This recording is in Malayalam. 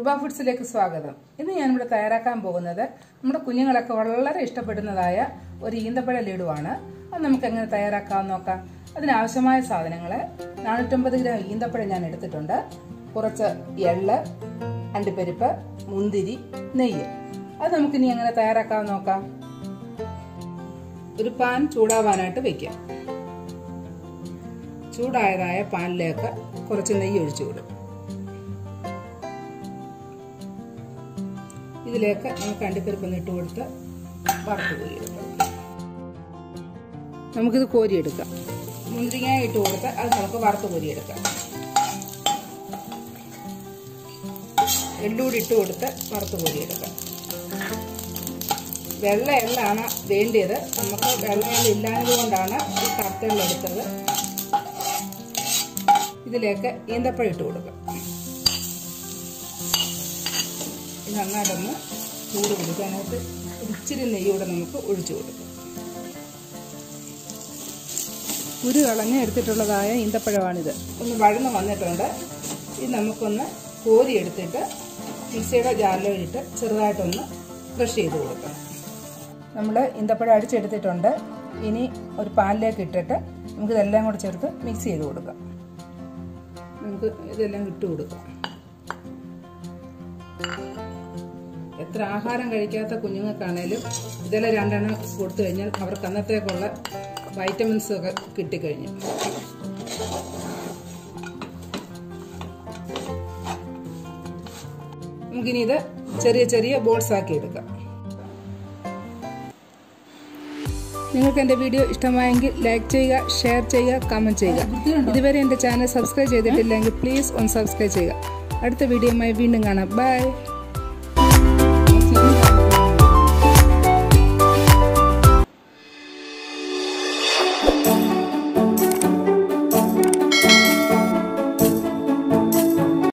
കൃപ ഫുഡ്സിലേക്ക് സ്വാഗതം ഇന്ന് ഞാനിവിടെ തയ്യാറാക്കാൻ പോകുന്നത് നമ്മുടെ കുഞ്ഞുങ്ങളൊക്കെ വളരെ ഇഷ്ടപ്പെടുന്നതായ ഒരു ഈന്തപ്പഴ ലഡുവാണ് അത് നമുക്ക് എങ്ങനെ തയ്യാറാക്കാമെന്ന് നോക്കാം അതിനാവശ്യമായ സാധനങ്ങൾ നാനൂറ്റമ്പത് ഗ്രാം ഈന്തപ്പഴം ഞാൻ എടുത്തിട്ടുണ്ട് കുറച്ച് എള്ള് അണ്ടിപ്പരിപ്പ് മുന്തിരി നെയ്യ് അത് നമുക്കിനി എങ്ങനെ തയ്യാറാക്കാമെന്ന് നോക്കാം ഒരു പാൻ ചൂടാവാനായിട്ട് വെക്കാം ചൂടായതായ പാനിലേക്ക് കുറച്ച് നെയ്യ് ഒഴിച്ചു വിടും ഇതിലേക്ക് നമുക്ക് അണ്ടിപ്പരിപ്പ് ഇട്ട് കൊടുത്ത് വറുത്ത് കോരിയെടുക്കാം നമുക്കിത് കോരിയെടുക്കാം മുന്തിരിങ്ങ ഇട്ട് കൊടുത്ത് അത് നമുക്ക് വറുത്ത് കോരിയെടുക്കാം എള്ളൂടി ഇട്ട് കൊടുത്ത് വറുത്ത് കോരിയെടുക്കാം വെള്ള എള്ളാണ് വേണ്ടിയത് നമുക്ക് വെള്ള എള്ള ഇല്ലാഞ്ഞത് കൊണ്ടാണ് ഈ കറുത്തെള്ള എടുത്തത് ഇതിലേക്ക് ഈന്തപ്പഴം ഇട്ട് കൊടുക്കാം നന്നായിട്ടൊന്ന് ചൂട് കൊടുക്കാനായിട്ട് ഇച്ചിരി നെയ്യൂടെ നമുക്ക് ഒഴിച്ചു കൊടുക്കാം കുരു കളഞ്ഞ് എടുത്തിട്ടുള്ളതായ ഈന്തപ്പഴമാണിത് ഒന്ന് വഴന്ന് വന്നിട്ടുണ്ട് ഇത് നമുക്കൊന്ന് കോരി എടുത്തിട്ട് മിക്സിയുടെ ജാറിലിട്ട് ചെറുതായിട്ടൊന്ന് ക്രഷ് ചെയ്ത് കൊടുക്കണം നമ്മൾ ഈന്തപ്പഴം അടിച്ചെടുത്തിട്ടുണ്ട് ഇനി ഒരു പാനിലേക്ക് ഇട്ടിട്ട് നമുക്കിതെല്ലാം കൂടെ ചേർത്ത് മിക്സ് ചെയ്ത് കൊടുക്കാം നമുക്ക് ഇതെല്ലാം ഇട്ട് കൊടുക്കാം എത്ര ആഹാരം കഴിക്കാത്ത കുഞ്ഞുങ്ങൾക്കാണേലും ഇതെല്ലാം രണ്ടെണ്ണം കൊടുത്തു കഴിഞ്ഞാൽ അവർക്ക് അന്നത്തേക്കുള്ള വൈറ്റമിൻസ് ഒക്കെ കിട്ടിക്കഴിഞ്ഞു നമുക്കിനി ഇത് ചെറിയ ചെറിയ ബോൾസ് ആക്കി എടുക്കാം നിങ്ങൾക്ക് എൻ്റെ വീഡിയോ ഇഷ്ടമായെങ്കിൽ ലൈക്ക് ചെയ്യുക ഷെയർ ചെയ്യുക കമൻറ്റ് ചെയ്യുക ഇതുവരെ എൻ്റെ ചാനൽ സബ്സ്ക്രൈബ് ചെയ്തിട്ടില്ലെങ്കിൽ പ്ലീസ് ഒന്ന് സബ്സ്ക്രൈബ് ചെയ്യുക അടുത്ത വീഡിയോയുമായി വീണ്ടും കാണാം ബൈ